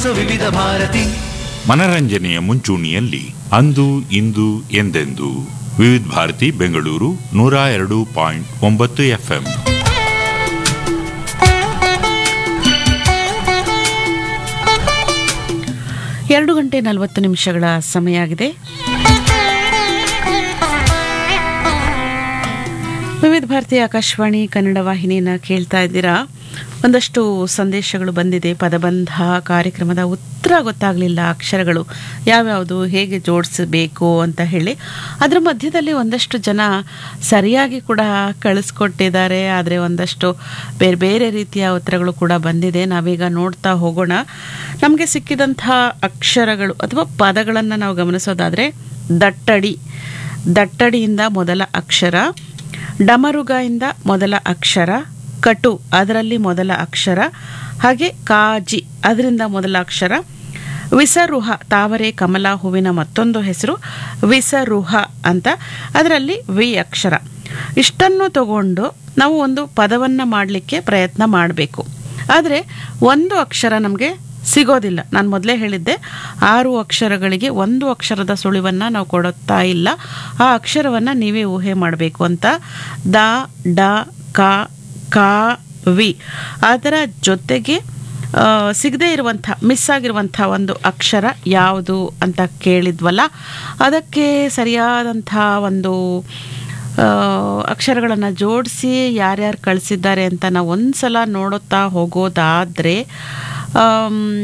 ಆಲಿಸು ವಿವಿಧ ಭಾರತಿ ಮನರಂಜನೆಯ ಮುಂಚೂಣಿಯಲ್ಲಿ ಅಂದು ಇಂದು ಎಂದೆಂದು ವಿವಿಧ ಭಾರತಿ ಬೆಂಗಳೂರು ನೂರ ಎರಡು ಪಾಯಿಂಟ್ ಒಂಬತ್ತು ಎಫ್ಎಂ ಎರಡು ಗಂಟೆ ನಲವತ್ತು ನಿಮಿಷಗಳ ಸಮಯ ಆಗಿದೆ ವಿವಿಧ ಭಾರತಿ ಆಕಾಶವಾಣಿ ಕನ್ನಡ ವಾಹಿನಿಯನ್ನು ಕೇಳ್ತಾ ಇದ್ದೀರಾ ಒಂದಷ್ಟು ಸಂದೇಶಗಳು ಬಂದಿದೆ ಪದಬಂಧ ಕಾರ್ಯಕ್ರಮದ ಉತ್ತರ ಗೊತ್ತಾಗಲಿಲ್ಲ ಅಕ್ಷರಗಳು ಯಾವ್ಯಾವುದು ಹೇಗೆ ಜೋಡಿಸಬೇಕು ಅಂತ ಹೇಳಿ ಅದರ ಮಧ್ಯದಲ್ಲಿ ಒಂದಷ್ಟು ಜನ ಸರಿಯಾಗಿ ಕೂಡ ಕಳಿಸ್ಕೊಟ್ಟಿದ್ದಾರೆ ಆದರೆ ಒಂದಷ್ಟು ಬೇರೆ ಬೇರೆ ರೀತಿಯ ಉತ್ತರಗಳು ಕೂಡ ಬಂದಿದೆ ನಾವೀಗ ನೋಡ್ತಾ ಹೋಗೋಣ ನಮಗೆ ಸಿಕ್ಕಿದಂಥ ಅಕ್ಷರಗಳು ಅಥವಾ ಪದಗಳನ್ನು ನಾವು ಗಮನಿಸೋದಾದರೆ ದಟ್ಟಡಿ ದಟ್ಟಡಿಯಿಂದ ಮೊದಲ ಅಕ್ಷರ ಡಮರುಗ ಇಂದ ಮೊದಲ ಅಕ್ಷರ ಕಟು ಅದರಲ್ಲಿ ಮೊದಲ ಅಕ್ಷರ ಹಾಗೆ ಕಾಜಿ ಅದರಿಂದ ಮೊದಲ ಅಕ್ಷರ ವಿಸರುಹ ತಾವರೆ ಕಮಲ ಹೂವಿನ ಮತ್ತೊಂದು ಹೆಸರು ವಿಸರುಹ ಅಂತ ಅದರಲ್ಲಿ ವಿ ಅಕ್ಷರ ಇಷ್ಟನ್ನು ತಗೊಂಡು ನಾವು ಒಂದು ಪದವನ್ನು ಮಾಡಲಿಕ್ಕೆ ಪ್ರಯತ್ನ ಮಾಡಬೇಕು ಆದರೆ ಒಂದು ಅಕ್ಷರ ನಮಗೆ ಸಿಗೋದಿಲ್ಲ ನಾನು ಮೊದಲೇ ಹೇಳಿದ್ದೆ ಆರು ಅಕ್ಷರಗಳಿಗೆ ಒಂದು ಅಕ್ಷರದ ಸುಳಿವನ್ನು ನಾವು ಕೊಡುತ್ತಾ ಇಲ್ಲ ಆ ಅಕ್ಷರವನ್ನು ನೀವೇ ಊಹೆ ಮಾಡಬೇಕು ಅಂತ ದ ಡ ಕ ಕ ವಿ ಅದರ ಜೊತೆಗೆ ಸಿಗದೇ ಇರುವಂಥ ಮಿಸ್ ಆಗಿರುವಂಥ ಒಂದು ಅಕ್ಷರ ಯಾವುದು ಅಂತ ಕೇಳಿದ್ವಲ್ಲ ಅದಕ್ಕೆ ಸರಿಯಾದಂಥ ಒಂದು ಅಕ್ಷರಗಳನ್ನು ಜೋಡಿಸಿ ಯಾರ್ಯಾರು ಕಳಿಸಿದ್ದಾರೆ ಅಂತ ನಾವು ಒಂದು ಸಲ ನೋಡುತ್ತಾ ಹೋಗೋದಾದರೆ